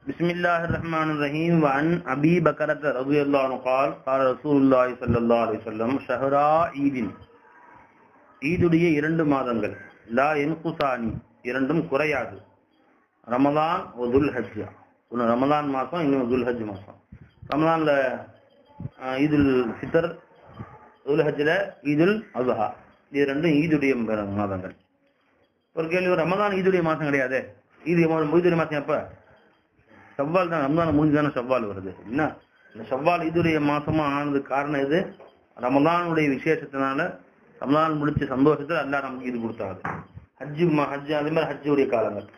بسم الله الرحمن الرحيم وعن أبي بكرة رضي الله عنه قال قال رسول الله صلى الله عليه وسلم شهرا عيد ஈதுடைய இரண்டு மாதங்கள் லா என்குசானி இரண்டும் குறையாது ரமலான் ஒரு துல் ஹஜ் ஒன்று ரமலான் மாதம் இன்னும் துல் ஹஜ் மாதம் ரமலான்ல ஆஹ், ஈதுல் ஃபித்தர் துல் ஹஜ்ல ஈதுல் அல்ஹா இது ரெண்டும் ஈதுடைய மாதங்கள் ஒரு கேள்வி ரமலான் ஈதுடைய மாதம் கிடையாது ஈது ஈதுடைய மாதம் எப்ப செவ்வால் தான் ரமலான் முடிஞ்சுதானே செவ்வால் வருது என்ன இந்த செவ்வால் ஈதுடைய மாசமா ஆனதுக்கு காரணம் இது ரமலானுடைய விசேஷத்தினால ரமலான் முடிச்ச சந்தோஷத்துல அல்லாஹ் நமக்கு இது கொடுத்தாரு ஹஜ்ஜு ம- ஹஜ்ஜு அதே மாதிரி ஹஜ்ஜுடைய காலங்கள்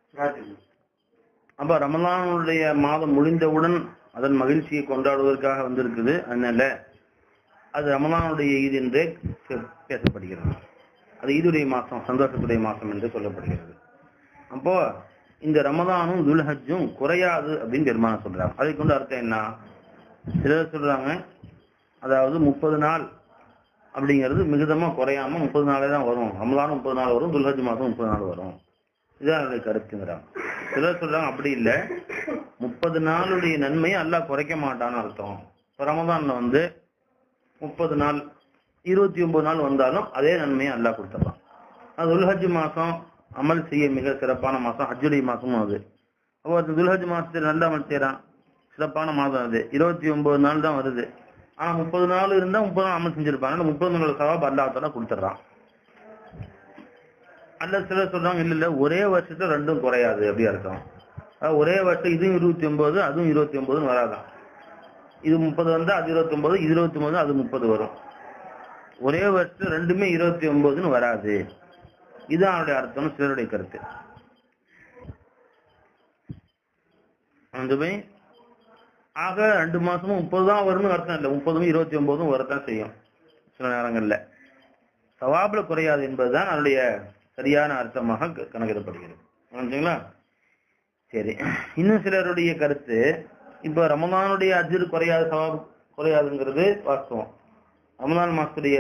அப்ப ரமலானுடைய மாதம் முடிந்தவுடன் அதன் மகிழ்ச்சியை கொண்டாடுவதற்காக வந்திருக்குது அதனால அது ரமலானுடைய ஈது என்றே பே- பேசப்படுகிறது அது ஈதுடைய மாசம் சந்தோஷத்துடைய மாசம் என்று சொல்லப்படுகிறது அப்போ இந்த ரமலானும் துல்ஹஜ்ஜும் குறையாது அப்படின்னு பெருமான சொல்றாங்க அதை கொண்டு அர்த்தம் என்ன சிலர் சொல்றாங்க அதாவது முப்பது நாள் அப்படிங்கிறது மிகுதமா குறையாம முப்பது நாளே தான் வரும் ரமலானும் முப்பது நாள் வரும் துல்ஹஜ் மாசம் முப்பது நாள் வரும் இதுதான் என்னுடைய கருத்துங்கிறாங்க சிலர் சொல்றாங்க அப்படி இல்ல முப்பது நாளுடைய நன்மையை அல்லாஹ் குறைக்க மாட்டான்னு அர்த்தம் இப்ப ரமலான்ல வந்து முப்பது நாள் இருபத்தி ஒன்பது நாள் வந்தாலும் அதே நன்மையை அல்லாஹ் கொடுத்துடலாம் அது துல்ஹஜ் மாசம் அமல் செய்ய மிக சிறப்பான மாசம் ஹஜ்ஜுடைய மாசமும் அது அப்போ அந்த துல்ஹஜ் மாசத்துல நல்ல அமல் செய்யறான் சிறப்பான மாதம் அது இருபத்தி ஒன்பது நாள் தான் வருது ஆனா முப்பது நாள் இருந்தா முப்பது நாள் அமல் செஞ்சிருப்பாங்க ஆனா முப்பது நாள் சவாப் அல்லாத்தால கொடுத்துட்றான் அல்ல சிலர் சொல்றாங்க இல்ல இல்ல ஒரே வருஷத்துல ரெண்டும் குறையாது அப்படி அர்த்தம் அதாவது ஒரே வருஷம் இதுவும் இருபத்தி ஒன்பது அதுவும் இருபத்தி ஒன்பதுன்னு வராதான் இது முப்பது வந்தா அது இருபத்தி ஒன்பது இது இருபத்தி ஒன்பது அது முப்பது வரும் ஒரே வருஷத்துல ரெண்டுமே இருபத்தி ஒன்பதுன்னு வராது இதுதான் அவருடைய அர்த்தம் சிலருடைய கருத்து அந்த போய் ஆக ரெண்டு மாசமும் முப்பது தான் வரும்னு அர்த்தம் இல்லை முப்பதும் இருபத்தி ஒன்பதும் வரத்தான் செய்யும் சில நேரங்கள்ல சவாபுல குறையாது என்பதுதான் அதனுடைய சரியான அர்த்தமாக க- கணக்கிடப்படுகிறது புரிஞ்சுங்களா சரி இன்னும் சிலருடைய கருத்து இப்ப ரமலானுடைய அஜிர் குறையாது சவாபு குறையாதுங்கிறது வாஸ்தவம் ரமலான் மாசத்துடைய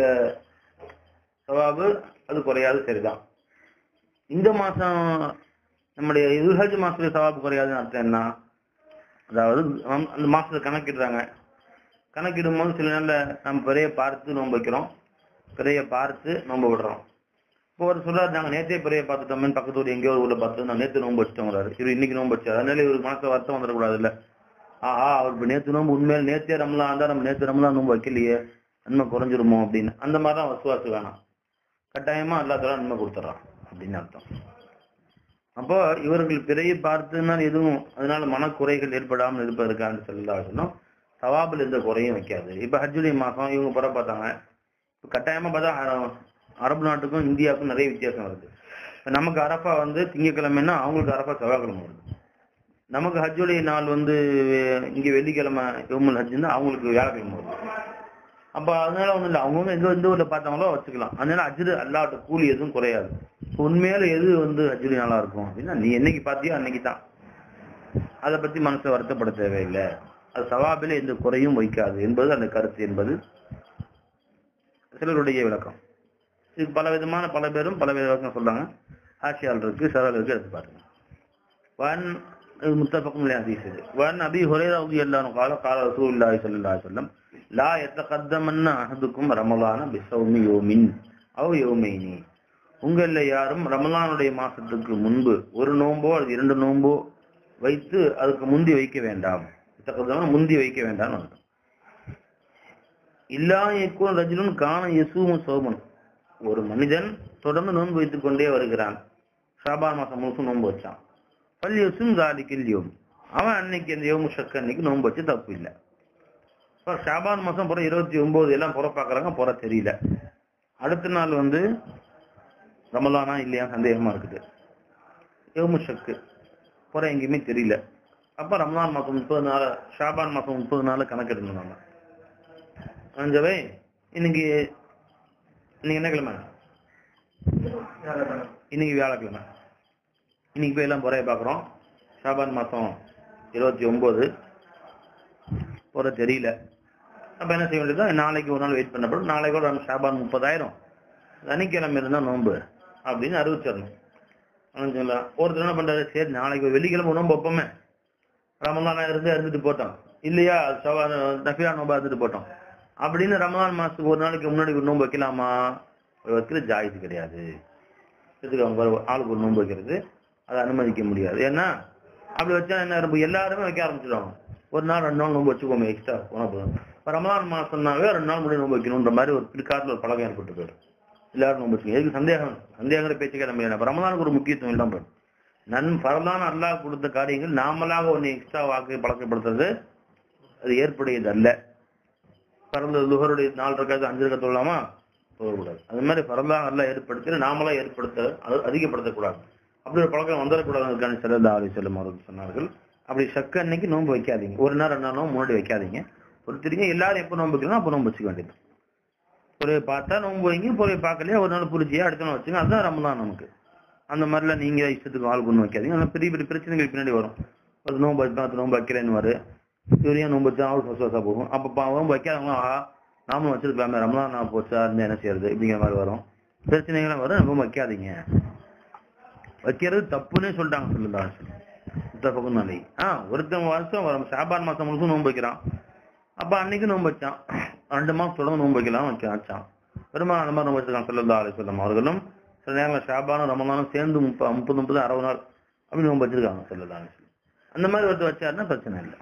சவாபு அது குறையாது சரிதான் இந்த மாசம் நம்முடைய இதுஹஜ் மாசத்துடைய சவாபு குறையாதுன்னு அர்த்தம் என்ன அதாவது அந்த- அந்த மாசத்துல கணக்கிடுறாங்க கணக்கிடும் போது சில நாள்ல நம்ம பிறைய பார்த்து நோன்பு வைக்கிறோம் பிறைய பார்த்து நோன்பு விடுறோம் இப்போ ஒரு சொல்றாரு நாங்க நேத்தே பிறைய பார்த்துட்டோம்னு பக்கத்து ஊர் எங்கேயோ ஒரு ஊர்ல பார்த்து நான் நேத்து நோன்பு வச்சுட்டோங்கிறாரு இவர் இன்னைக்கு நோன்பு வச்சாரு அதனால இவருக்கு மனசு வருத்தம் வந்துடக்கூடாது இல்ல ஆஹா அவர் இப்ப நேத்து நோன்பு உண்மையில நேத்தே ரமலான் இருந்தா நம்ம நேத்து ரமலான் நோன்பு வைக்கலையே நன்மை குறைஞ்சிருமோ அப்படின்னு அந்த மாதிரிதான் வசுவாசு வேணாம் கட்டாயமா அல்லாத்தால நன்மை கொடுத்துட்றான் அப்படின்னு அர்த்தம் அப்போ இவர்கள் பிறையை பார்த்துனால் எதுவும் அதனால மனக்குறைகள் ஏற்படாமல் இருப்பதற்கான சொல்லா சொன்னோம் சவாபில் எந்த குறையும் வைக்காது இப்ப ஹஜ்ஜுடைய மாசம் இவங்க புற பார்த்தாங்க இப்ப கட்டாயமா பார்த்தா அர- அரபு நாட்டுக்கும் இந்தியாவுக்கும் நிறைய வித்தியாசம் வருது இப்ப நமக்கு அரஃபா வந்து திங்கக்கிழமைன்னா அவங்களுக்கு அரஃபா செவ்வாய்க்கிழமை வருது நமக்கு ஹஜ்ஜுடைய நாள் வந்து வெ- இங்க வெள்ளிக்கிழமை யோமுல் ஹஜ்ஜுன்னா அவங்களுக்கு வியாழக்கிழமை வருது அப்ப அதனால ஒண்ணும் இல்ல அவங்கவுங்க எந்த எந்த ஊர்ல பார்த்தாங்களோ வச்சுக்கலாம் அதனால அஜ்ரு அல்லாட்ட கூலி எதுவும் குறையாது உண்மையில எது வந்து அஜ்ரு நல்லா இருக்கும் அப்படின்னா நீ என்னைக்கு பாத்தியோ அன்னைக்கு தான் அதை பத்தி மனசை வருத்தப்பட தேவையில்லை அது சவாபில எந்த குறையும் வைக்காது என்பது அந்த கருத்து என்பது சிலருடைய விளக்கம் இது பல விதமான பல பேரும் பல வித விளக்கம் சொல்றாங்க ஆசியால் இருக்கு சரல் இருக்கு எடுத்து பாருங்க வன் இது முத்தபக்கும் ஹதீஸ் இது வன் அபி ஹுரைரா ரலியல்லாஹு அன்ஹு قال قال رسول الله صلى الله عليه وسلم لا يتقدمن احدكم رمضان بصوم يوم او يومين உங்கள யாரும் ரமலானுடைய மாசத்துக்கு முன்பு ஒரு நோன்போ அல்லது இரண்டு நோன்போ வைத்து அதுக்கு முந்தி வைக்க வேண்டாம் இத்தகதமான முந்தி வைக்க வேண்டாம்னு அர்த்தம் இல்லா எக்கும் ரஜுலுன் காண யசூமு சோமன் ஒரு மனிதன் தொடர்ந்து நோன்பு வைத்துக் கொண்டே வருகிறான் ஷாபான் மாசம் முழுசும் நோன்பு வச்சான் பல் யசும் தாலிக்கில் யோம் அவன் அன்னைக்கு அந்த யோமு ஷக்க அன்னைக்கு நோன்பு வச்சு தப்பு இல்லை இப்ப ஷாபான் மாசம் புற இருபத்தி ஒன்பது எல்லாம் புற பாக்குறாங்க புற தெரியல அடுத்த நாள் வந்து ரமலானா இல்லையா சந்தேகமா இருக்குது யோமு ஷக்கு புற எங்கேயுமே தெரியல அப்ப ரமலான் மாசம் முப்பது நாள் ஷாபான் மாசம் முப்பது நாள் கணக்கெடுக்கணும் நம்ம அஞ்சவை இன்னைக்கு இன்னைக்கு என்ன கிழமை இன்னைக்கு வியாழக்கிழமை இன்னைக்கு போய் எல்லாம் புறைய பார்க்குறோம் ஷாபான் மாசம் இருபத்தி ஒன்பது புற தெரியல அப்ப என்ன செய்ய வேண்டியது நாளைக்கு ஒரு நாள் வெயிட் பண்ணப்படும் நாளைக்கு கூட நம்ம ஷாபான் முப்பதாயிரம் சனிக்கிழமை இருந்தா நோன்பு அப்படின்னு அறிவிச்சிடணும் புரிஞ்சுங்களா ஒருத்தர் என்ன பண்றாரு சரி நாளைக்கு ஒரு வெள்ளிக்கிழமை நோன்பு வைப்போமே ரமலானா இருந்து இருந்துட்டு போட்டோம் இல்லையா சவா நஃபிலா நோம்பா இருந்துட்டு போட்டோம் அப்படின்னு ரமலான் மாசத்துக்கு ஒரு நாளைக்கு முன்னாடி ஒரு நோன்பு வைக்கலாமா ஒரு வைக்கிற ஜாயிது கிடையாது இதுக்கு அவங்க பாரு, ஆளுக்கு ஒரு நோன்பு வைக்கிறது அதை அனுமதிக்க முடியாது ஏன்னா அப்படி வச்சா என்ன ரொம்ப எல்லாருமே வைக்க ஆரம்பிச்சிடுவாங்க ஒரு நாள் ரெண்டு நாள் நோன்பு வச்சுக்கோங்க எக்ஸ்ட்ரா போனா போதும் இப்ப ரமலான் மாசம்னாவே ரெண்டு நாள் முன்னாடி நோன்பு வைக்கணுன்ற மாதிரி ஒரு பிற்காலத்தில் ஒரு பழக்கம் ஏற்பட்டு போயிடும் எல்லாரும் நோன்பு வச்சுக்கோங்க எதுக்கு சந்தேகம் சந்தேகங்கிற பேச்சுக்கே நம்ம இல்லை. அப்ப ரமலானுக்கு ஒரு முக்கியத்துவம் இல்லாம போயிடும் நன் பரலான அல்லாஹ் கொடுத்த காரியங்கள் நாமளாக ஒன்று எக்ஸ்ட்ரா வாக்கு பழக்கப்படுத்துறது அது ஏற்புடையது அல்ல பரந்த லுகருடைய நாலு ரக்காது அஞ்சு ரக்கா சொல்லலாமா சொல்லக்கூடாது அது மாதிரி பரலாக அல்லாஹ் ஏற்படுத்தி நாமளா ஏற்படுத்த அது அதிகப்படுத்தக்கூடாது அப்படி ஒரு பழக்கம் வந்துடக்கூடாதுக்கான சிறந்த ஆலை செல்லும் அவர்கள் சொன்னார்கள் அப்படி சக்க அன்னைக்கு நோன்பு வைக்காதீங்க ஒரு நாள் ரெண்டு நாள் நோன்பு முன்னாடி வைக்காதீங்க பொறுத்திருங்க எல்லாரும் எப்போ நோன்பு வைக்கணும் அப்போ நோன்பு வச்சுக்க வேண்டியது பொறையை பார்த்தா நோன்பு வைங்க பொறையை பார்க்கலையா ஒரு நாள் புரிச்சியா அடுத்த நாள் வச்சுங்க அதுதான் ரமதான் நமக்கு அந்த மாதிரிலாம் நீங்க இஷ்டத்துக்கு ஆள் கொண்டு வைக்காதீங்க அதெல்லாம் பெரிய பெரிய பிரச்சனைகள் பின்னாடி வரும் அது நோன்பு வச்சா அது நோன்பு வைக்கலன்னு வரு இவரையும் நோன்பு வச்சா அவள் சொசா போகும் அப்போ பா- நோன்பு வைக்காதவங்க ஆஹா நாமளும் வச்சிருக்கலாமே ரமலான் நான் போச்சா இருந்து என்ன செய்யறது இப்படிங்கிற மாதிரி வரும் பிரச்சனைகள்லாம் வரும் நம்ம வைக்காதீங்க வைக்கிறது தப்புன்னே சொல்லிட்டாங்க சொல்லுதா முத்தப்பக்கும் நாளை ஆ ஒருத்தன் வருஷம் வரும் சாபான் மாசம் முழுசும் நோன்பு வைக்கிறான் அப்ப அன்னைக்கு நோன்பு வச்சான் ரெண்டு மாசம் தொடர்ந்து நோன்பு வைக்கலாம் வைக்க வச்சான் பெருமா அந்த மாதிரி நோன்பு வச்சிருக்கான் சொல்லல்லா அலி சொல்லம் அவர்களும் சில நேரங்களில் ஷாபானும் ரமலானும் சேர்ந்து முப்ப முப்பது முப்பது அறுபது நாள் அப்படி நோன்பு வச்சிருக்காங்க சொல்லல்லா அலி சொல்லம் அந்த மாதிரி ஒருத்தர் வச்சாருன்னா பிரச்சனை இல்லை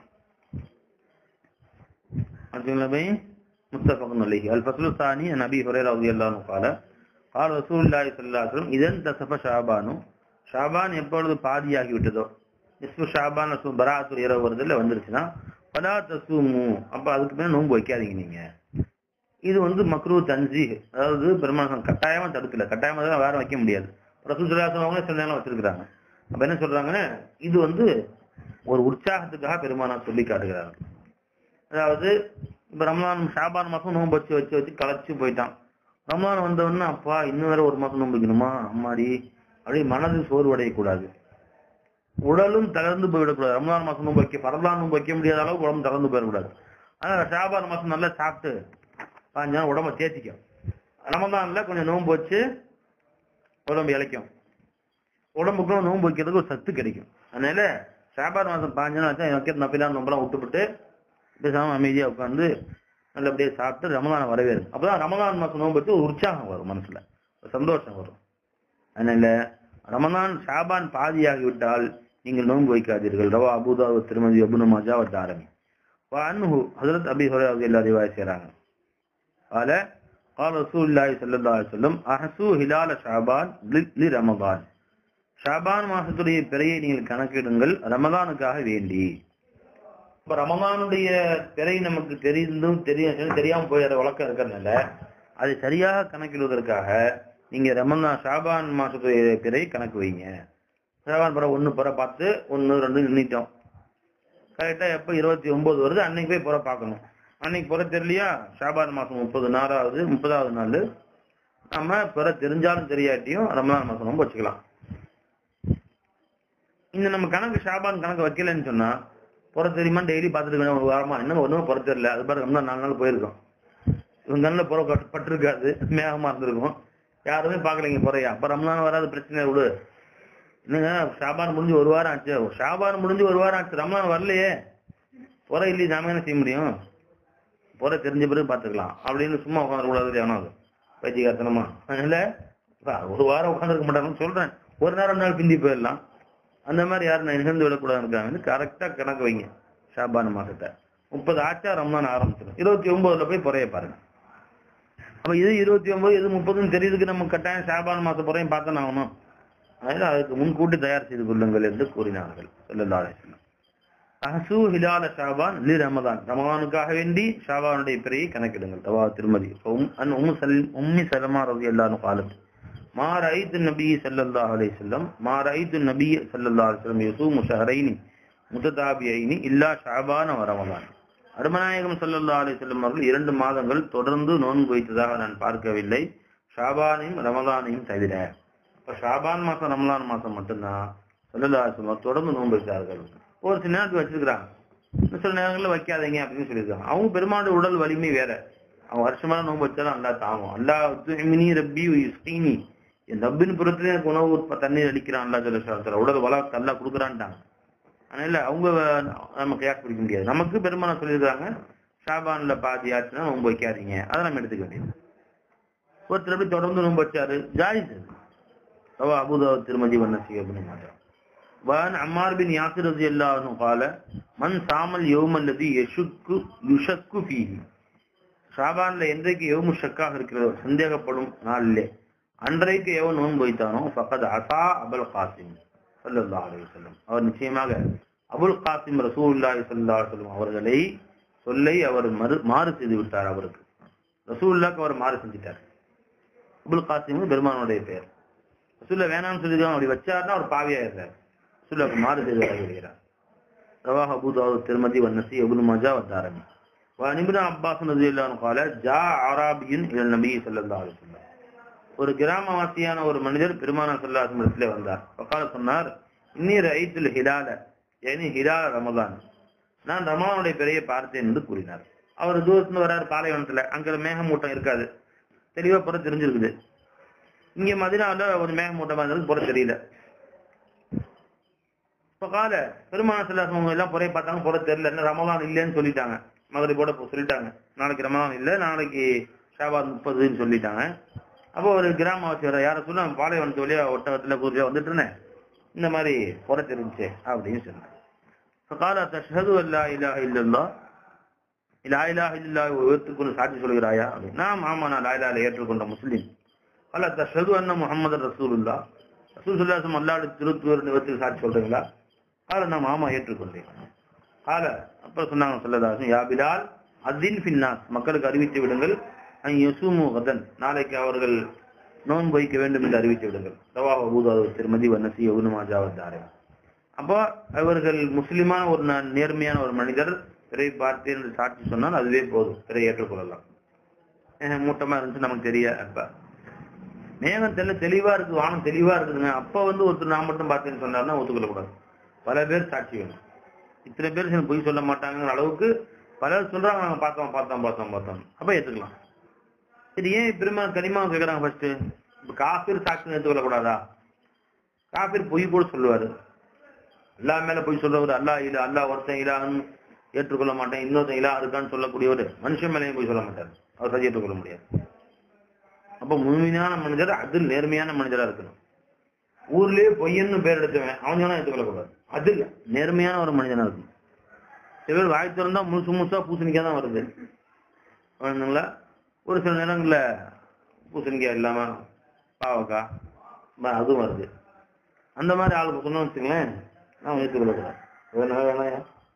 அடுத்தவங்கள போய் முத்தஃபகுன் அலைஹி அல் ஃபஸ்லு சானி அன் அபி ஹுரைரா ரலியல்லாஹு قال قال رسول الله صلى الله عليه وسلم இதன் தசஃப ஷாபானு ஷாபான் எப்பொழுது பாதியாகி விட்டதோ நிஸ்பு ஷாபான் ரசூ பராத்துல் இரவு வருதுல வந்துருச்சுன்னா பலா தசூமு அப்ப அதுக்கு மேல நோன்பு வைக்காதீங்க நீங்க இது வந்து மக்ரூ தன்ஜி அதாவது பெருமாள் கட்டாயமா தடுக்கல கட்டாயமா தான் வேற வைக்க முடியாது ரசூல் ஸல்லல்லாஹு அவங்க சில நேரம் வச்சிருக்காங்க அப்ப என்ன சொல்றாங்கன்னா இது வந்து ஒரு உற்சாகத்துக்காக பெருமானா சொல்லி காட்டுகிறாங்க அதாவது இப்ப ரமலான் ஷாபான் மாசம் நோன்பு வச்சு வச்சு வச்சு களைச்சு போயிட்டான் ரமலான் வந்த உடனே அப்பா இன்னும் வேற ஒரு மாசம் நோன்பு வைக்கணுமா அம்மாடி அப்படியே மனது சோர்வடையக்கூடாது உடலும் தளர்ந்து போயிடக்கூடாது ரமலான் மாசம் நோன்பு வைக்க பரலான் நோன்பு வைக்க முடியாத அளவுக்கு உடம்பு தளர்ந்து போயிடக்கூடாது அதனால ஷாபான் மாசம் நல்லா சாப்பிட்டு பாஞ்சு நாள் உடம்ப தேத்திக்கும் ரமலான்ல கொஞ்சம் நோன்பு வச்சு உடம்பு இளைக்கும் உடம்புக்கும் நோன்பு வைக்கிறதுக்கு ஒரு சத்து கிடைக்கும் அதனால ஷாபான் மாசம் பாஞ்சு நாள் வச்சா வைக்கிற நப்பிலான் நோம்பெல்லாம் விட்டுவிட்டு பேசாம அமைதியா உட்காந்து நல்லபடியா சாப்பிட்டு ரமலான் வரவேறு அப்பதான் ரமலான் மாசம் நோன்பு வச்சு ஒரு உற்சாகம் வரும் மனசுல ஒரு சந்தோஷம் வரும் அதனால ரமலான் ஷாபான் பாதியாகி விட்டால் நீங்கள் நோன்பு வைக்காதீர்கள் ரவா அபுதாவு திருமதி அபுனு மஜா தாரமி அன்ஹு ஹஜரத் அபி ஹுரைரா எல்லா ரிவாய் செய்றாங்க قال قال رسول الله صلى الله عليه وسلم احسوا هلال شعبان لرمضان ஷாபான் மாசத்துடைய பிறையை நீங்கள் கணக்கிடுங்கள் ரமதானுக்காக வேண்டி இப்ப ரமதானுடைய பிறை நமக்கு தெரிந்தும் தெரியும் தெரியாம போயிடுற வழக்கம் இருக்கிறதுனால அதை சரியாக கணக்கிடுவதற்காக நீங்க ரமதான் ஷாபான் மாசத்துடைய பிறை கணக்கு வைங்க ஷாபான் பிற ஒண்ணு பிற பார்த்து ஒண்ணு ரெண்டு நின்னுட்டோம் கரெக்டா எப்ப இருபத்தி ஒன்பது வருது அன்னைக்கு போய் புற பார்க்கணும் அன்னைக்கு புற தெரியலையா ஷாபான் மாசம் முப்பது நாலாவது முப்பதாவது நாள் நம்ம பிற தெரிஞ்சாலும் தெரியாட்டியும் ரமதான் மாசம் ரொம்ப வச்சுக்கலாம் இந்த நம்ம கணக்கு ஷாபான் கணக்கு வைக்கலன்னு சொன்னா புற தெரியுமா டெய்லி பார்த்துட்டு இருக்கணும் ஒரு வாரமா இன்னும் ஒண்ணும் புற தெரியல அது பாருங்க இன்னும் நாலு நாள் போயிருக்கோம் இவங்க கண்ணில் புற பட்டு- பட்டிருக்காது மேகமா இருந்திருக்கும் யாருமே பார்க்கலைங்க புறையா அப்ப ரம்லான் வராது பிரச்சனை விடு என்னங்க ஷாபான் முடிஞ்சு ஒரு வாரம் ஆச்சு ஷாபான் முடிஞ்சு ஒரு வாரம் ஆச்சு ரம்லான் வரலையே புற இல்லையே நாம என்ன செய்ய முடியும் புற தெரிஞ்ச பிறகு பார்த்துக்கலாம் அப்படின்னு சும்மா உட்காந்துக்கூடாது எவனோ அது பைத்தியகாரத்தனமா அதனால அப்பா, ஒரு வாரம் உட்காந்துருக்க மாட்டாங்கன்னு சொல்றேன் ஒரு நேரம் நாள் பிந்தி போயிடலாம் அந்த மாதிரி யாரும் நான் நிகழ்ந்து விடக்கூடாதுன்னு கரெக்டா கணக்கு வைங்க ஷாபான் மாசத்தை முப்பது ஆச்சா ரம்லான் ஆரம்பிச்சிடும் இருபத்தி ஒன்பதுல போய் புறைய பாருங்க அப்ப இது இருபத்தி ஒன்பது இது முப்பதுன்னு தெரியுதுக்கு நம்ம கட்டாயம் ஷாபான் மாச புறையும் பார்த்தோம் ஆகணும் அதனால அதுக்கு முன்கூட்டி தயார் செய்து கொள்ளுங்கள் என்று கூறினார்கள் ஸல்லல்லாஹு அலைஹி வஸல்லம் அஹசு ஹிலால ஷாபான் லி ரமதான் ரமதானுக்காக வேண்டி ஷாபானுடைய பிறையை கணக்கிடுங்கள் தவா திருமதி உம் அன் உம்மு சல் உம்மி சலமா ரலியல்லாஹு காலத் ما رأيت النبي صلى الله عليه وسلم ما رأيت النبي صلى الله عليه وسلم يصوم شهرين متتابعين إلا شعبان ورمضان அருமநாயகம் ஸல்லல்லாஹு அலைஹி வஸல்லம் அவர்கள் இரண்டு மாதங்கள் தொடர்ந்து நோன்பு வைத்ததாக நான் பார்க்கவில்லை ஷாபானையும் ரமலானையும் தவிர இப்ப ஷாபான் மாசம் ரமலான் மாசம் மட்டும்தான் ஸல்லல்லாஹு அலைஹி வஸல்லம் தொடர்ந்து நோன்பு வைத்தார்கள் ஒரு சில நேரத்துக்கு வச்சிருக்கிறாங்க இன்னும் சில நேரங்களில் வைக்காதீங்க அப்படின்னு சொல்லியிருக்காங்க அவங்க பெருமாளுடைய உடல் வலிமை வேற அவன் வருஷமெல்லாம் நோன்பு வச்சாலும் அல்லா தாங்கும் அல்லா துஹ்மினி ரப்பி யுஸ்கீனி என் ரப்பின் புறத்துல எனக்கு உணவு உற்ப- தண்ணீர் அடிக்கிறான் அல்லா ஜலசாலத்துல உடல் வள அல்லா கொடுக்குறான்ட்டாங்க அதனால அவங்க நம்ம கியாஸ் பிடிக்க முடியாது நமக்கு பெருமானா சொல்லியிருக்காங்க ஷாபான்ல பாதி ஆச்சுன்னா நோன்பு வைக்காதீங்க அதை நம்ம எடுத்துக்க வேண்டியது ஒருத்தர் எப்படி தொடர்ந்து நோன்பு வச்சாரு ஜாயிஸ் அவ அபுதாவ் திருமதி வண்ணசி அப்படின்னு மாட்டார் وعن عمار بن ياسر رضي الله عنه قال من صام اليوم الذي يشك يشك فيه ஷாபான்ல என்றைக்கு எவமு ஷக்காக இருக்கிறதோ சந்தேகப்படும் நாளிலே அன்றைக்கு எவன் நோன்பு வைத்தானோ ஃபகத் அசா அபுல் காசிம் ஸல்லல்லாஹு அலைஹி வஸல்லம் அவர் நிச்சயமாக அபுல் காசிம் ரசூலுல்லாஹி ஸல்லல்லாஹு அலைஹி வஸல்லம் அவர்களை சொல்லை அவர் மறு மாறு செய்து விட்டார் அவருக்கு ரசூலுல்லாஹ்க்கு அவர் மாறு செஞ்சிட்டார் அபுல் காசிம் பெருமானுடைய பெயர் ரசூல்லா வேணாம்னு சொல்லிருக்காங்க அப்படி வச்சாருன்னா அவர் பாவியாயிருந்தார் ரசூலுல்லாஹ்க்கு மாறு செய்து வருகிறார் ரவாஹ் அபூ தாவூத் திருமதி வன்னசி இப்னு மஜா வத்தாரமி وعن ابن عباس رضي الله عنه قال جاء عربي الى النبي صلى الله عليه وسلم ஒரு கிராமவாசியான ஒரு மனிதர் பெருமானா சல்லாஹ் இடத்துல வந்தார் பக்கால சொன்னார் இன்னி ரைத்துல் ஹிலால ஏனி ஹிலால ரமதான் நான் ரமலானுடைய பெரிய பார்த்தேன் என்று கூறினார் அவர் தூரத்துல வர்றாரு பாலைவனத்துல அங்க மேகமூட்டம் இருக்காது தெளிவா புற தெரிஞ்சிருக்குது இங்க மதினால ஒரு மேகமூட்டமா இருந்தது புற தெரியல இப்ப கால பெருமான செல்லாசவங்க எல்லாம் புறைய பார்த்தாங்க புற தெரியல என்ன ரமலான் இல்லைன்னு சொல்லிட்டாங்க மதுரை போட சொல்லிட்டாங்க நாளைக்கு ரமலான் இல்ல நாளைக்கு ஷாபாத் முப்பதுன்னு சொல்லிட்டாங்க அப்போ ஒரு கிராமவாசி வர யார சொல்ல பாலைவனத்து வழியா ஒட்டகத்துல குறிச்சா வந்துட்டு இருந்தேன் இந்த மாதிரி புற தெரிஞ்சு அப்படின்னு சொன்னாங்க கால தஷஹது அல்லா இலாஹ இல்லல்லா லா இலாஹ இல்லா ஏற்றுக்கொண்டு சாட்சி சொல்கிறாயா அப்படின்னா ஆமா நான் லா இலாஹ ஏற்றுக்கொண்ட முஸ்லீம் அல்ல தஷஹது அன்ன முகமது ரசூலுல்லா ரசூல் சுல்லாசம் அல்லாடு திருத்துவர் நிவத்தில் சாட்சி சொல்றீங்களா கால நான் ஆமா ஏற்றுக்கொண்டேன் கால அப்புறம் சொன்னாங்க சொல்லதாசன் யா பிலால் அத்தின் ஃபின்னாஸ் மக்களுக்கு அறிவித்து விடுங்கள் அன் யசூமு கதன் நாளைக்கு அவர்கள் நோன்பு வைக்க வேண்டும் என்று அறிவித்து விடுங்கள் ரவா அபூதாது திருமதி வன்னசி யவுனுமாஜாவத்தாரே அப்போ அவர்கள் முஸ்லிமான ஒரு ந- நேர்மையான ஒரு மனிதர் பிறை பார்த்தேன் என்று சாட்சி சொன்னால் அதுவே போதும் பிறை ஏற்றுக்கொள்ளலாம் ஏன் மூட்டமா இருந்துச்சு நமக்கு தெரிய அப்ப மேகம் தெல்ல தெளிவா இருக்கு வானம் தெளிவா இருக்குதுங்க அப்ப வந்து ஒருத்தர் நான் மட்டும் பார்த்தேன்னு சொன்னாருன்னா ஒத்துக்கொள்ளக்கூடாது பல பேர் சாட்சி வேணும் இத்தனை பேர் சில பொய் சொல்ல மாட்டாங்கிற அளவுக்கு பலர் சொல்றாங்க நாங்க பார்த்தோம் பார்த்தோம் பார்த்தோம் பார்த்தோம் அப்ப ஏத்துக்கலாம் சரி ஏன் பெருமா கனிமா கேக்குறாங்க ஃபர்ஸ்ட் இப்ப காபீர் சாட்சி ஏத்துக்கொள்ளக்கூடாதா காபீர் பொய் கூட சொல்லுவாரு அல்லா மேல போய் சொல்றவர் அல்லா இல்ல அல்லா ஒருத்தன் இலான்னு ஏற்றுக்கொள்ள மாட்டேன் இன்னொருத்தன் இலா இருக்கான்னு சொல்லக்கூடியவர் மனுஷன் மேலேயும் போய் சொல்ல மாட்டார் அவர் சரி ஏற்றுக்கொள்ள முடியாது அப்ப முழுமையான மனிதர் அதில் நேர்மையான மனிதரா இருக்கணும் ஊர்லயே பொய்யன்னு பேர் எடுத்தவன் அவன் சொன்னா ஏற்றுக்கொள்ளக்கூடாது அது இல்ல நேர்மையான ஒரு மனிதனா இருக்கணும் சில பேர் வாய் திறந்தா முழுசு முழுசா பூசணிக்காய் தான் வருது வேணுங்களா ஒரு சில நேரங்கள்ல பூசணிக்காய் இல்லாம பாவக்காய் ம- அதுவும் வருது அந்த மாதிரி ஆளுக்கு சொன்னோம் வச்சுங்களேன் நான் ஏற்றுக்கொள்ளக்கூடாது வேணா வேணாயா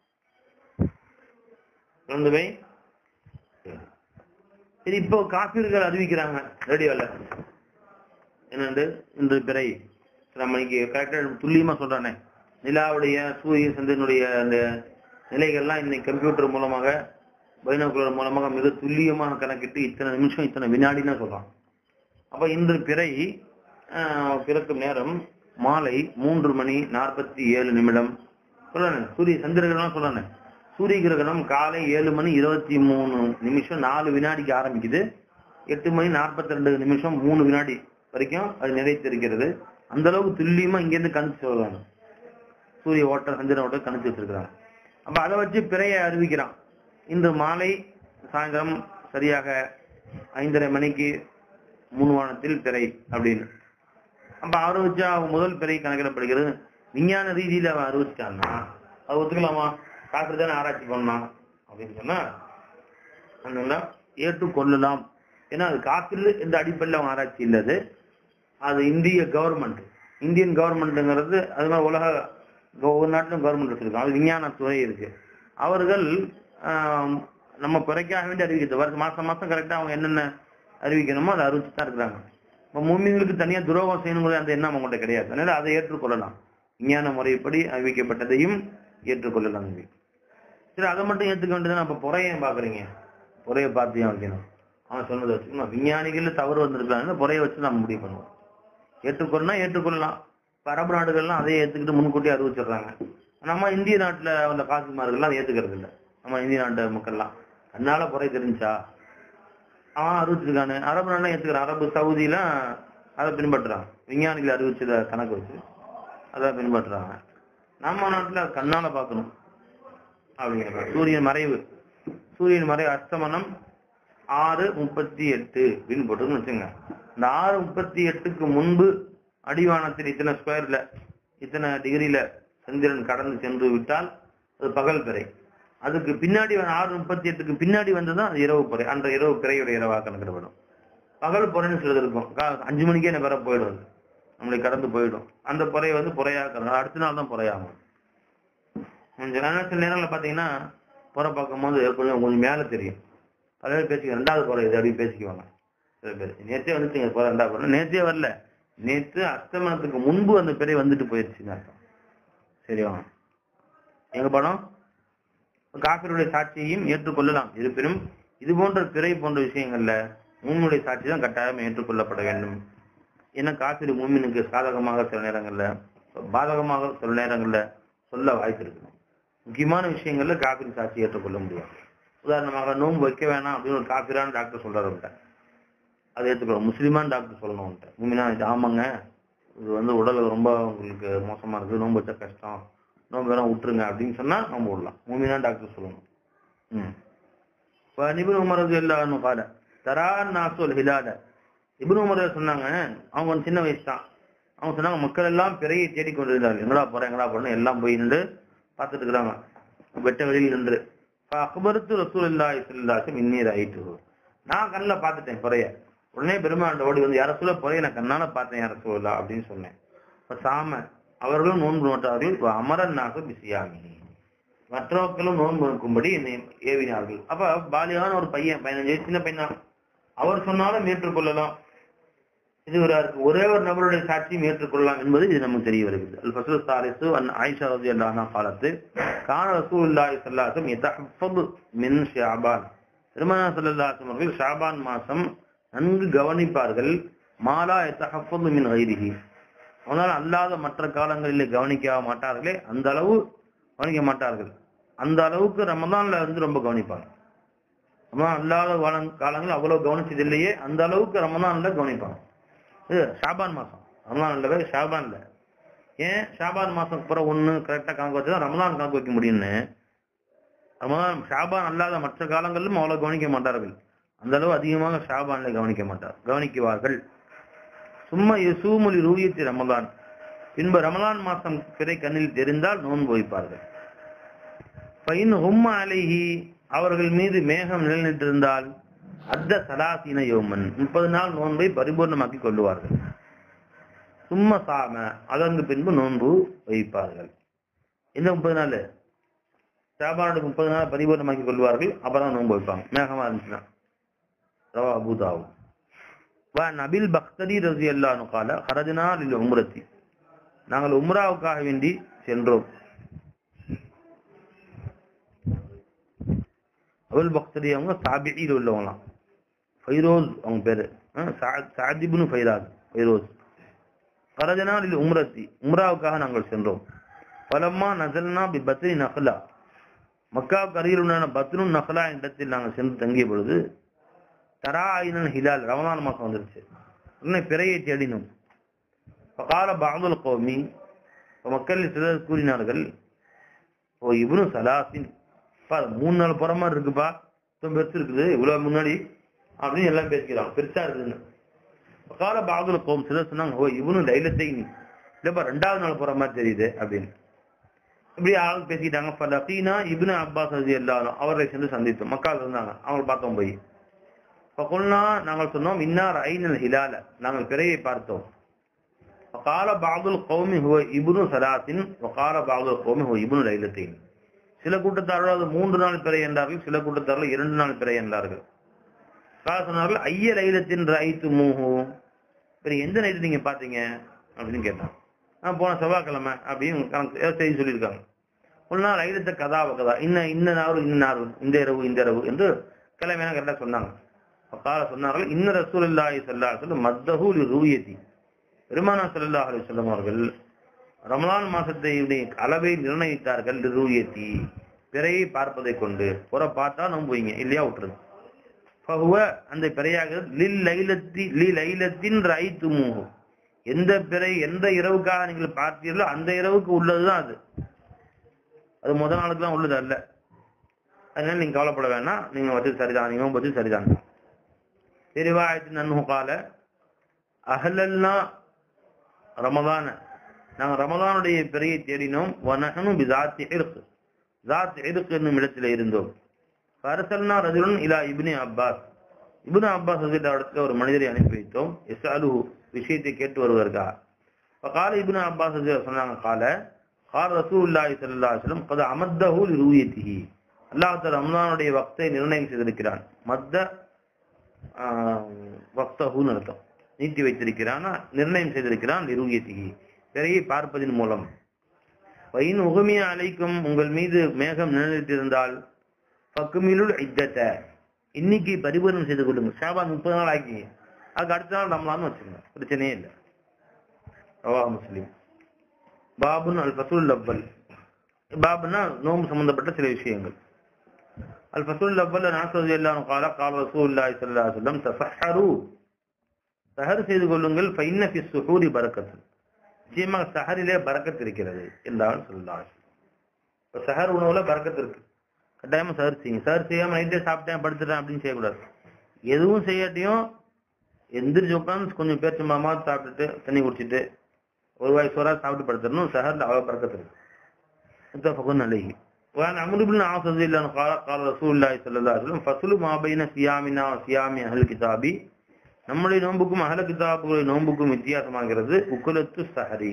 ரெண்டு பை சரி. சரி இப்போ காப்பீடுகள் அறிவிக்கிறாங்க ரேடியோல என்னண்டு இன்று பிறை சில மணிக்கு கரெக்டா துல்லியமா சொல்றானே நிலாவுடைய சூரிய சந்திரனுடைய அந்த நிலைகள்லாம் இன்னைக்கு கம்ப்யூட்டர் மூலமாக பைனோகுலர் மூலமாக மிக துல்லியமாக கணக்கிட்டு இத்தனை நிமிஷம் இத்தனை வினாடின்னு சொல்றான் அப்ப இன்று பிறை ஆஹ், பிறக்கும் நேரம் மாலை மூன்று மணி நாற்பத்தி ஏழு நிமிடம் சொல்றானே சூரிய சந்திர கிரகணம் சொல்றானே சூரிய கிரகணம் காலை ஏழு மணி இருபத்தி மூணு நிமிஷம் நாலு வினாடிக்கு ஆரம்பிக்குது எட்டு மணி நாற்பத்தி ரெண்டு நிமிஷம் மூணு வினாடி வரைக்கும் அது நிறைத்திருக்கிறது அந்த அளவுக்கு துல்லியமா இங்கிருந்து கணிச்சு சொல்றாங்க சூரிய ஓட்டம் சந்திரன் ஓட்டம் கணிச்சு வச்சிருக்கிறாங்க அப்ப அதை வச்சு பிறையை அறிவிக்கிறான் இன்று மாலை சாயந்தரம் சரியாக ஐந்தரை மணிக்கு மூணுவானத்தில் பிறை அப்படின்னு அப்ப அவரை வச்சு அவன் முதல் பிறை கணக்கிடப்படுகிறது விஞ்ஞான ரீதியில அவன் அறிவிச்சிட்டான்னா அது ஒத்துக்கலாமா டாக்டர் தானே ஆராய்ச்சி பண்ணலாம் அப்படின்னு சொன்னா அதனால ஏற்றுக்கொள்ளலாம் ஏன்னா அது காப்பில் இந்த அடிப்படையில் அவன் ஆராய்ச்சி இல்லது அது இந்திய கவர்மெண்ட் இந்தியன் கவர்மெண்ட்ங்கிறது அது மாதிரி உலக ஒவ்வொரு நாட்டிலும் கவர்மெண்ட் வச்சிருக்கோம் அது விஞ்ஞான துறை இருக்கு அவர்கள் ஆம், நம்ம குறைக்காக வேண்டி அறிவிக்கிறது வருஷம் மாசம் மாசம் கரெக்டா அவங்க என்னென்ன அறிவிக்கணுமோ அதை அறிவிச்சு தான் இருக்கிறாங்க இப்போ மூமிங்களுக்கு தனியா துரோகம் செய்யணுங்கிற அந்த எண்ணம் அவங்கள்ட்ட கிடையாது அதனால அதை ஏற்றுக்கொள்ளலாம் விஞ்ஞான முறைப்படி அறிவிக்கப்பட்டதையும் ஏற்றுக்கொள்ளலாம் நம்பி சரி அதை மட்டும் ஏத்துக்க வேண்டியது அப்ப புறைய ஏன் பாக்குறீங்க புறைய பார்த்து ஏன் வைக்கணும் அவன் சொன்னதை வச்சுக்கணும் விஞ்ஞானிகள் தவறு வந்திருக்காங்க புறைய வச்சு நம்ம முடிவு பண்ணுவோம் ஏற்றுக்கொள்ளலாம் ஏற்றுக்கொள்ளலாம் இப்ப அரபு நாடுகள்லாம் அதை ஏத்துக்கிட்டு முன்கூட்டி அறிவிச்சிடுறாங்க நம்ம இந்திய நாட்டுல உள்ள காசிமார்கள்லாம் அதை ஏத்துக்கிறது இல்ல நம்ம இந்திய நாட்டு மக்கள்லாம் அதனால புறை தெரிஞ்சா அவன் அறிவிச்சிருக்கானு அரபு நாடுலாம் ஏத்துக்கிறான் அரபு சவுதிலாம் அதை பின்பற்றுறாங்க விஞ்ஞானிகள் அறிவிச்சத கணக்கு வச்சு அதை பின்பற்றுறாங்க நம்ம நாட்டுல கண்ணால பார்க்கணும் அப்படிங்கிறாங்க சூரியன் மறைவு சூரியன் மறைவு அஸ்தமனம் ஆறு முப்பத்தி எட்டு அப்படின்னு போட்டுன்னு வச்சுங்க இந்த ஆறு முப்பத்தி எட்டுக்கு முன்பு அடிவானத்தில் இத்தனை ஸ்கொயர்ல இத்தனை டிகிரியில சந்திரன் கடந்து சென்று விட்டால் அது பகல் பிறை அதுக்கு பின்னாடி வ- ஆறு முப்பத்தி எட்டுக்கு பின்னாடி வந்ததுதான் அது இரவு பிறை அந்த இரவு பிறையுடைய இரவா கணக்கிடப்படும் பகல் புறைன்னு சிலது இருக்கும் கா- அஞ்சு மணிக்கே என்ன பிற போயிடும் அது. நம்மளை கடந்து போயிடும் அந்த புறையை வந்து புறையாக்கணும் அடுத்த நாள் தான் புறையாகும் கொஞ்சம் நேரம் சில நேரங்களில் பார்த்தீங்கன்னா புற பார்க்கும்போது கொஞ்சம் கொஞ்சம் மேலே தெரியும் பல பேர் பேசிக்க ரெண்டாவது புறை இது அப்படின்னு பேசிக்குவாங்க சில பேர் நேற்றே வந்துச்சுங்க புற ரெண்டாவது புறை நேற்றே வரல நேற்று அஸ்தமனத்துக்கு முன்பு அந்த பிறை வந்துட்டு போயிடுச்சுங்க அர்த்தம் சரியா எங்க படம் காபிருடைய சாட்சியையும் ஏற்றுக்கொள்ளலாம் இருப்பினும் இது போன்ற பிறை போன்ற விஷயங்கள்ல மூமினுடைய சாட்சி தான் கட்டாயம் ஏற்றுக்கொள்ளப்பட வேண்டும் ஏன்னா காபிரு மூமினுக்கு சாதகமாக சில நேரங்கள்ல பாதகமாக சில நேரங்கள்ல சொல்ல வாய்ப்பு இருக்கு முக்கியமான விஷயங்கள்ல காபிரி சாட்சி ஏற்றுக்கொள்ள முடியும் உதாரணமாக நோன்பு வைக்க வேணாம் அப்படின்னு ஒரு காபிரான டாக்டர் சொல்றாரு அவன்கிட்ட அதை ஏற்றுக்கணும் முஸ்லிமான டாக்டர் சொல்லணும் அவன்கிட்ட மூமினா இது ஆமாங்க இது வந்து உடல் ரொம்ப உங்களுக்கு மோசமா இருக்கு நோன்பு வச்சா கஷ்டம் நோன்பு வேணா விட்டுருங்க அப்படின்னு சொன்னா நோன்பு விடலாம் மூமினா டாக்டர் சொல்லணும் ம் இப்போ நிபுண் உமர் ரதி எல்லாரும் கால தரா நாசுல் ஹிலால இப்னு உமர் சொன்னாங்க அவங்க வந்து சின்ன வயசு தான் அவங்க சொன்னாங்க மக்கள் எல்லாம் பிறையை தேடிக்கொண்டிருந்தார்கள் எங்கடா போறேன் எங்கடா போறேன் எல்லாம் போய் நின்று பார்த்துட்டு இருக்கிறாங்க வெட்ட வெளியில் நின்று அக்பருத்து ரசூல் இல்லா இஸ்லாசும் இன்னீர் ஆயிட்டு நான் கண்ணில் பார்த்துட்டேன் பிறைய உடனே பெருமாண்ட ஓடி வந்து யார சொல்ல பிறைய நான் கண்ணால பார்த்தேன் யார சொல்லலா அப்படின்னு சொன்னேன் இப்ப சாம அவர்களும் நோன்பு நோட்டார்கள் இப்ப அமரன் நாக பிசியாமி மற்றவர்களும் நோன்பு நோக்கும்படி என்னை ஏவினார்கள் அப்ப பாலியான ஒரு பையன் பதினஞ்சு வயசு சின்ன பையன் தான். அவர் சொன்னாலும் ஏற்றுக்கொள்ளலாம் இது ஒரு ஒரே ஒரு நபருடைய சாட்சியும் ஏற்றுக்கொள்ளலாம் என்பது இது நமக்கு தெரிய வருகிறது அல் ஃபஸ்ல் சாலிசு அன் ஆயிஷா ரதி அல்லாஹா காலத்து கான ரசூலுல்லாஹி ஸல்லல்லாஹு யதஹஃபது மின் ஷாபான் பெருமானா ஸல்லல்லாஹு அவர்கள் ஷாபான் மாசம் நன்கு கவனிப்பார்கள் மாலா யதஹஃபது மின் கைரிஹி அதனால் அல்லாத மற்ற காலங்களிலே கவனிக்க மாட்டார்களே அந்த அளவு கவனிக்க மாட்டார்கள் அந்த அளவுக்கு ரமதான்ல இருந்து ரொம்ப கவனிப்பாங்க ரமதான் அல்லாத காலம் காலங்கள் அவ்வளவு கவனிச்சது இல்லையே அந்த அளவுக்கு ரமதான்ல கவனிப்பாங்க இது ஷாபான் மாசம் ரமலான் இல்லவே ஷாபான்ல ஏன் ஷாபான் மாசம் அப்புறம் ஒண்ணு கரெக்டா கணக்கு வச்சு தான் ரமலான் கணக்கு வைக்க முடியும்னு ரமலான் ஷாபான் அல்லாத மற்ற காலங்களிலும் அவ்வளவு கவனிக்க மாட்டார்கள் அந்த அளவு அதிகமாக ஷாபான்ல கவனிக்க மாட்டார் கவனிக்குவார்கள் சும்மா யசூமுலி ரூயத்தி ரமலான் பின்பு ரமலான் மாசம் பிறை கண்ணில் தெரிந்தால் நோன்பு வைப்பார்கள் பைன் ஹும்ம அலைஹி அவர்கள் மீது மேகம் நிலைநிட்டிருந்தால் அத்த சலாசீன யோமன் முப்பது நாள் நோன்பை பரிபூர்ணமாக்கி கொள்ளுவார்கள் சும்ம சாம அதற்கு பின்பு நோன்பு வைப்பார்கள் இந்த முப்பது நாள் சாபானுக்கு முப்பது நாள் பரிபூர்ணமாக்கி கொள்வார்கள் அப்புறம் நோன்பு வைப்பாங்க மேகமா இருந்துச்சுன்னா ரவா அபூதாவும் وعن أبي البختري رضي الله عنه قال خرجنا للعمرة நாங்கள் உம்ராவுக்காக வேண்டி சென்றோம் அபுல் பக்தரி அவங்க சாபியில் உள்ளவங்களாம் ஃபைரோஸ் அவங்க பேரு சாதிபுனு ஃபைராஸ் ஃபைரோஸ் கரஜனால் உம்ரத்தி உம்ராவுக்காக நாங்கள் சென்றோம் பலம்மா நசல்னா பி பத்ரி நஹ்லா மக்காவுக்கு அருகில் உண்டான பத்ரு நஹ்லா என்ற இடத்தில் நாங்கள் சென்று தங்கிய பொழுது தரா ஐனன் ஹிலால் ரமலான் மாசம் வந்துருச்சு உடனே பிறையை தேடினோம் பகால பாதுல் கோமி மக்கள் சிலர் கூறினார்கள் ஓ இவனு சலாசின் பா மூணு நாள் போற மாதிரி இருக்குப்பா இப்போ பெருசு இருக்குது இவ்வளவு முன்னாடி அப்படின்னு எல்லாம் பேசிக்கிறாங்க பெருசா இருக்குதுன்னு பகால பாதுல் கோம் சிலர் சொன்னாங்க ஓ இவனு லைலத்தை இல்லப்பா ரெண்டாவது நாள் போற மாதிரி தெரியுது அப்படின்னு இப்படி ஆள் பேசிக்கிட்டாங்க ஃபலகீனா இப்னு அப்பாஸ் ரதி எல்லாரும் அவர்களை சென்று சந்தித்தோம் மக்கள் இருந்தாங்க அவங்களை பார்த்தோம் போய் ஃபகுல்னா நாங்கள் சொன்னோம் இன்னார் ஐனல் ஹிலால நாங்கள் பிறையை பார்த்தோம் وقال بعض القوم هو ابن ثلاث وقال بعض القوم هو ابن ليلتين சில கூட்டத்தார்கள் அது மூன்று நாள் பிறை என்றார்கள் சில கூட்டத்தார்கள் இரண்டு நாள் பிறை என்றார்கள் கால சொன்னார்கள் ஐய லைலத்தின் ரைத்து மூஹு சரி எந்த நைட்டு நீங்க பாத்தீங்க அப்படின்னு கேட்டான் நான் போன செவ்வாய்க்கிழமை அப்படின்னு கணக்கு ஏதோ செய்தி சொல்லியிருக்காங்க ஒரு நாள் லைலத்தை கதாவ கதா இன்ன இன்ன நாள் இன்ன நாள் இந்த இரவு இந்த இரவு என்று கிழமையான கரெக்டாக சொன்னாங்க கால சொன்னார்கள் இன்ன ரசூல் இல்லாஹி சல்லா சொல்லு மத்தஹூலி ரூயதி பெருமானா சல்லா அலி சொல்லம் அவர்கள் ரமலான் மாசத்தை அளவை நிர்ணயித்தார்கள் ரூயத்தி பிறையை பார்ப்பதை கொண்டு புற பார்த்தா நம்புவீங்க இல்லையா விட்டுருங்க ஃபஹுவ அந்த பிறையாக லில் லைலத்தி லி லைலத்தின் ரைத்து மூஹு எந்த பிறை எந்த இரவுக்காக நீங்கள் பார்த்தீர்களோ அந்த இரவுக்கு உள்ளதுதான் அது அது முதல் நாளுக்கு தான் உள்ளது அல்ல அதனால நீங்க கவலைப்பட வேணாம் நீங்க வச்சு சரிதான் நீங்க வச்சு சரிதான் தெரிவாயத்தின் நன்ஹு கால அஹலல்னா ரமதான நாங்க ரமதானுடைய பிறையை தேடினோம் வனகனும் பிதாத்தி இருக்கு ஜாத் இருக்கு என்னும் இடத்துல இருந்தோம் பரசல்னா ரஜுலன் இலா இப்னி அப்பாஸ் இப்னு அப்பாஸ் இடத்துல ஒரு மனிதரை அனுப்பி வைத்தோம் எஸ் அலு விஷயத்தை கேட்டு வருவதற்காக கால இப்னு அப்பாஸ் சொன்னாங்க கால கால ரசூலுல்லாஹி ஸல்லல்லாஹு அலைஹி வஸல்லம் قد امده لرؤيته அல்லாஹ் தஆலா ரமலானுடைய வக்தை நிர்ணயம் செய்திருக்கிறான் மத்த வக்தஹுன்னு அர்த்தம் நீட்டி வைத்திருக்கிறான் நிர்ணயம் செய்திருக்கிறான் லிருயத்திகி பிறையை பார்ப்பதன் மூலம் வைன் உகுமிய அலைக்கும் உங்கள் மீது மேகம் நிலைத்திருந்தால் பக்குமிலுள் இத்தத்த இன்னைக்கு பரிபூரணம் செய்து கொள்ளுங்க ஷாபான் முப்பது நாள் ஆக்கி அதுக்கு அடுத்த நாள் ரமலான்னு வச்சுங்க பிரச்சனையே இல்லை ரவா முஸ்லீம் பாபுன் அல் ஃபசூல் அவ்வல் பாபுன்னா நோம்பு சம்பந்தப்பட்ட சில விஷயங்கள் அல் ஃபசூல் அவ்வல் நாசது எல்லாம் கால கால ரசூல்லாய் சல்லா சொல்லம் தசஹரு சஹர் செய்து கொள்ளுங்கள் ஃபைன்ன ஃபி சுஹூரி பரக்கத்து நிச்சயமாக சஹரிலே பரக்கத்து இருக்கிறது என்றால் சொல்லலாம் இப்ப சஹர் உணவுல பரக்கத்து இருக்கு கட்டாயமா சஹர் செய்யுங்க சஹர் செய்யாம நைட்டே சாப்பிட்டேன் படுத்துட்டேன் அப்படின்னு செய்யக்கூடாது எதுவும் செய்யாட்டியும் எந்திரிச்சு உட்காந்து கொஞ்சம் பேச்சு மாமா சாப்பிட்டுட்டு தண்ணி குடிச்சிட்டு ஒரு வாய் சோறா சாப்பிட்டு படுத்துடணும் சஹர்ல அவ்வளவு பறக்கத்து இருக்கு முத்தஃபகுன் அலைஹி وعن عمرو بن العاص رضي الله عنه قال قال رسول الله صلى الله عليه وسلم فصل ما بين صيامنا وصيام اهل الكتاب நம்முடைய நோன்புக்கும் அகல கிதாபுடைய நோன்புக்கும் வித்தியாசமாகிறது உக்குலத்து சஹரி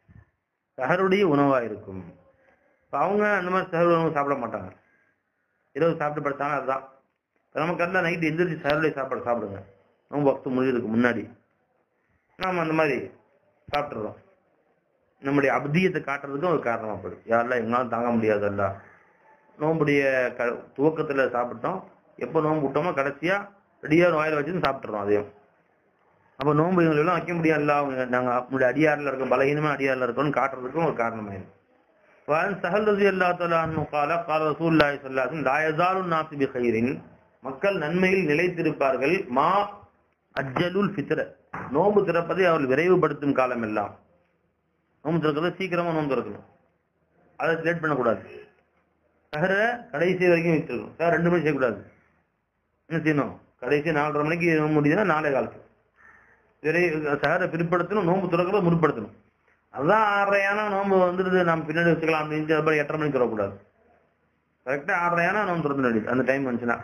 சஹருடைய உணவா இருக்கும் இப்ப அவங்க அந்த மாதிரி சஹர் உணவு சாப்பிட மாட்டாங்க இரவு சாப்பிட்டு படுத்தாங்க அதுதான் நமக்கு எல்லாம் நைட்டு எந்திரிச்சு சஹருடைய சாப்பாடு சாப்பிடுங்க நோன்பு வக்து முடியறதுக்கு முன்னாடி நாம அந்த மாதிரி சாப்பிட்டுறோம் நம்முடைய அப்தியத்தை காட்டுறதுக்கும் ஒரு காரணமாப்படுது யாரெல்லாம் எங்களாலும் தாங்க முடியாதல்ல நோம்புடைய க துவக்கத்துல சாப்பிட்டோம் எப்போ நோம்பு விட்டோமோ கடைசியா ரெடியா வாயில வச்சு சாப்பிட்டுறோம் அதையும் அப்ப நோன்பு எல்லாம் வைக்க முடியாதுல்ல அவங்க நாங்க நம்முடைய அடியாரில் இருக்கோம் பலகீனமா அடியாரில் இருக்கோம்னு காட்டுறதுக்கும் ஒரு காரணமாயிரும் وعن سهل رضي الله تعالى عنه قال قال رسول الله صلى الله عليه وسلم لا يزال الناس بخير மக்கள் நன்மையில் நிலைத்திருப்பார்கள் மா அஜ்ஜலுல் ஃபித்ர நோன்பு திறப்பதை அவர்கள் விரைவுபடுத்தும் காலம் எல்லாம் நோன்பு திறக்கிறது சீக்கிரமா நோன்பு திறக்கணும் அதை லேட் பண்ணக்கூடாது சஹர கடைசி வரைக்கும் வச்சிருக்கணும் சார் ரெண்டு மணி செய்யக்கூடாது என்ன செய்யணும் கடைசி நாலரை மணிக்கு நோன்பு முடியுதுன்னா நாளை காலத்து விரை சஹரை பிற்படுத்தணும் நோன்பு திறக்கிறத முற்படுத்தணும் அதான் ஆறரையான நோன்பு வந்துடுது நம்ம பின்னாடி வச்சுக்கலாம் அப்படின்னு அப்புறம் எட்டரை மணிக்கு வரக்கூடாது கரெக்டா ஆறரையான நோன்பு திறந்து வேண்டியது அந்த டைம் வந்துச்சுன்னா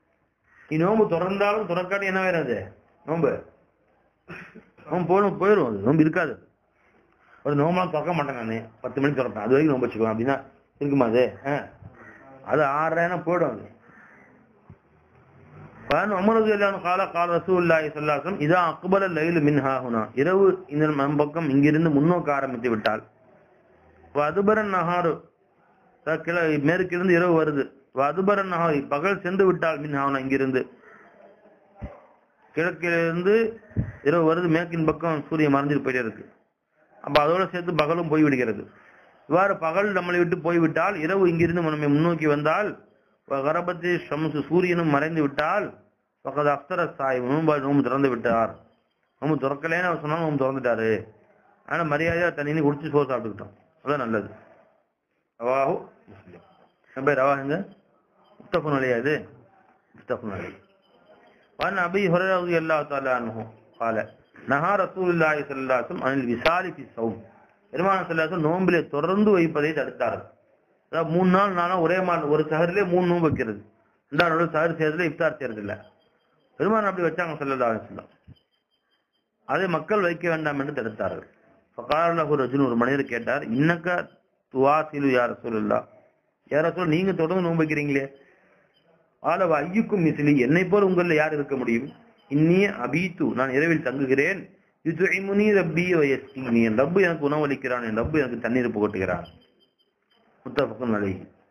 நீ நோன்பு திறந்தாலும் திறக்காட்டி என்ன வேறாது நோன்பு நோம்பு போயிடும் போயிடும் அது நோம்பு இருக்காது அது நோம்பெல்லாம் திறக்க மாட்டேன் நான் பத்து மணிக்கு திறப்பேன் அது வரைக்கும் நோம்பு வச்சுக்குவேன் அப்படின்னா இருக்குமா அது ஆ. அது ஆறரைனா போயிடும் அது فأن عمر رضي الله عنه قال قال رسول الله صلى الله عليه وسلم إذا أقبل الليل من ها هنا இரவு இந்த நம் பக்கம் இங்கிருந்து முன்னோக்க ஆரம்பித்து விட்டால் அதுபரன் நகாரு மேற்கிலிருந்து இரவு வருது அதுபரன் நகாரி பகல் சென்று விட்டால் மின் ஹாவனா இங்கிருந்து கிழக்கிலிருந்து இரவு வருது மேற்கின் பக்கம் சூரியன் மறைஞ்சிட்டு போயிட்டே இருக்கு அப்ப அதோட சேர்த்து பகலும் போய் விடுகிறது இவ்வாறு பகல் நம்மளை விட்டு போய்விட்டால் இரவு இங்கிருந்து நம்மை முன்னோக்கி வந்தால் கரபத்தி ஷம்சு சூரியனும் மறைந்து விட்டால் பக்கத்து அஸ்தர சாய் நோம்பு நோம்பு திறந்து விட்டார் நோம்பு திறக்கலேன்னு அவர் சொன்னா நோம்பு திறந்துட்டாரு ஆனா மரியாதையா தண்ணி குடிச்சு சோறு சாப்பிட்டுக்கிட்டோம் அதான் நல்லது ரவாஹு முஸ்லிம் என் பேர் ரவா எங்க முஸ்தபன் வழியா இது முஸ்தபன் வழி وعن ابي هريره رضي الله تعالى عنه قال نهى رسول الله صلى الله عليه وسلم عن الوصال في الصوم பெருமான செல்லாசம் நோம்பிலே தொடர்ந்து வைப்பதை தடுத்தார்கள் அதாவது மூணு நாள் நாளும் ஒரே மா ஒரு சஹரிலே மூணு நோன்பு வைக்கிறது ரெண்டாவது சஹர் செய்யறதுல இஃப்தார் செய்யறது இல்ல பெருமான் அப்படி வச்சாங்க சொல்லலா சொல்லம் அதை மக்கள் வைக்க வேண்டாம் என்று தடுத்தார்கள் ஃபகாரலஹு ரஜுன் ஒரு மனிதர் கேட்டார் இன்னக்க துவாசிலு யார் சொல்லலா யார சொல்ல நீங்க தொடர்ந்து நோன்பு வைக்கிறீங்களே ஆலவ ஐயுக்கும் மிசிலி என்னை போல் உங்களில் யார் இருக்க முடியும் இன்னிய அபீத்து நான் இரவில் தங்குகிறேன் யுதுஇமுனி ரப்பி வயஸ்கினி என் ரப்பு எனக்கு உணவளிக்கிறான் என் ரப்பு எனக்கு தண்ணீர் புகட்டுகிறான் முத்தபக்கம் அலைஹி